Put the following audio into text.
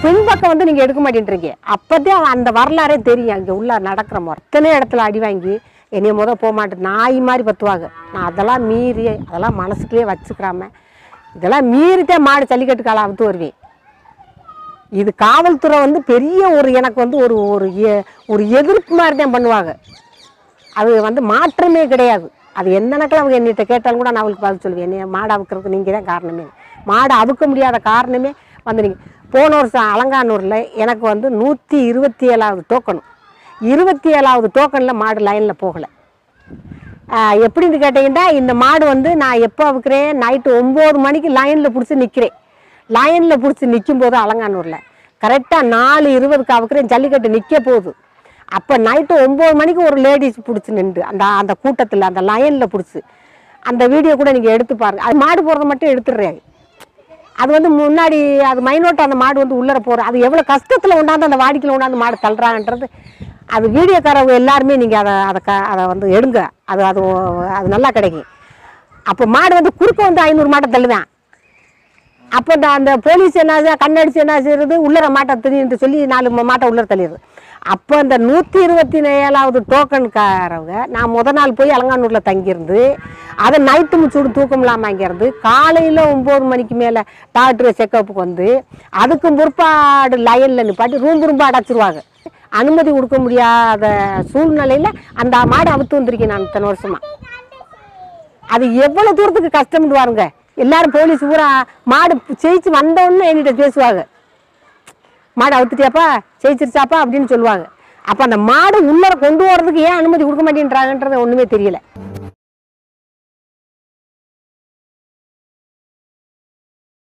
பின்பக்கம் வந்து நீங்கள் எடுக்க மாட்டேன்றீங்க அப்போதான் அந்த வரலாறே தெரியும் அங்கே உள்ள நடக்கிற முறை இத்தனை இடத்துல அடி வாங்கி என்னைய முத போக மாட்டேன் நாய் மாதிரி பத்துவாங்க நான் அதெல்லாம் மீறி அதெல்லாம் மனசுக்குள்ளே வச்சுக்கிறாம இதெல்லாம் மீறித்தான் மாடு ஜல்லிக்கட்டு காலம் அவுத்து வருவேன் இது காவல்துறை வந்து பெரிய ஒரு எனக்கு வந்து ஒரு ஒரு எ- ஒரு எதிர்ப்பு மாதிரி தான் பண்ணுவாங்க அது வந்து மாற்றமே கிடையாது அது என்னன்னக்கில் அவங்க என்னிட்ட கேட்டாலும் கூட நான் அவளுக்கு பதில் சொல்லுவேன் என்னைய மாடு அவுக்கிறதுக்கு நீங்கள் தான் காரணமே மாடு அவுக்க முடியாத காரணமே வந்து நீங்கள் போன வருஷம் அலங்கானூரில் எனக்கு வந்து நூற்றி இருபத்தி ஏழாவது டோக்கன் இருபத்தி ஏழாவது டோக்கனில் மாடு லைனில் போகலை ஆஹ் எப்படின்னு கேட்டிங்கன்னா இந்த மாடு வந்து நான் எப்போ அவுக்கிறேன் நைட்டு ஒம்பது மணிக்கு லைனில் பிடிச்சி நிற்கிறேன் லைனில் பிடிச்சி நிற்கும் போது அலங்கானூரில் கரெக்டாக நாலு இருபதுக்கு அவுக்கிறேன் ஜல்லிக்கட்டு நிற்க போகுது அப்போ நைட்டு ஒம்பது மணிக்கு ஒரு லேடிஸ் பிடிச்சி நின்று அந்த அந்த கூட்டத்தில் அந்த லைனில் பிடிச்சி அந்த வீடியோ கூட நீங்கள் எடுத்து பாருங்க அது மாடு போகிறத மட்டும் எடுத்துடுறாங்க அது வந்து முன்னாடி அது மைனோட்டு அந்த மாடு வந்து உள்ளர போகிற அது எவ்வளோ கஷ்டத்தில் கொண்டாந்து அந்த வாடிக்கையில் கொண்டாந்து மாடு தள்ளுறாங்கன்றது அது வீடியோக்காரவங்க எல்லாருமே நீங்கள் அதை அதை க அதை வந்து எடுங்க அது அது அது நல்லா கிடைக்கும் அப்போ மாடு வந்து குறுக்க வந்து ஐநூறு மாட்டை தள்ளுவேன் அப்போ இந்த அந்த போலீஸ் என்ன செய்ய- கண்ணடிச்சு என்ன செய்யறது உள்ளர மாட்டை தெரியுன்ட்டு சொல்லி நாலு ம- மாட்டை உள்ளர தள்ளிடுது அப்போ இந்த நூற்றி இருபத்தி ஏழாவது டோக்கன்காரவங்க நான் முத நாள் போய் அலங்கானூரில் தங்கியிருந்து அதை நைட்டு முச்சூடு தூக்கம் இல்லாமல் அங்கேருந்து காலையில் ஒம்பது மணிக்கு மேலே டாக்டர் செக்கப்புக்கு வந்து அதுக்கும் பிற்பாடு லைனில் நிப்பாட்டி ரூம் ரூம்பா அடைச்சிருவாங்க அனுமதி கொடுக்க முடியாத சூழ்நிலையில் அந்த மாடை அவுத்து வந்திருக்கேன் நான் இத்தனை வருஷமா அது எவ்வளவு தூரத்துக்கு கஷ்டம்னு பாருங்க எல்லாரும் போலீஸ் பூரா மாடு ஜெயிச்சு வந்தோடனே என்கிட்ட பேசுவாங்க மாடு அவுத்துட்டியாப்பா ஜெயிச்சிருச்சாப்பா அப்படின்னு சொல்லுவாங்க அப்போ அந்த மாடு உள்ளர கொண்டு வரதுக்கு ஏன் அனுமதி கொடுக்க மாட்டேன்றாங்கன்றது ஒன்றுமே தெரியல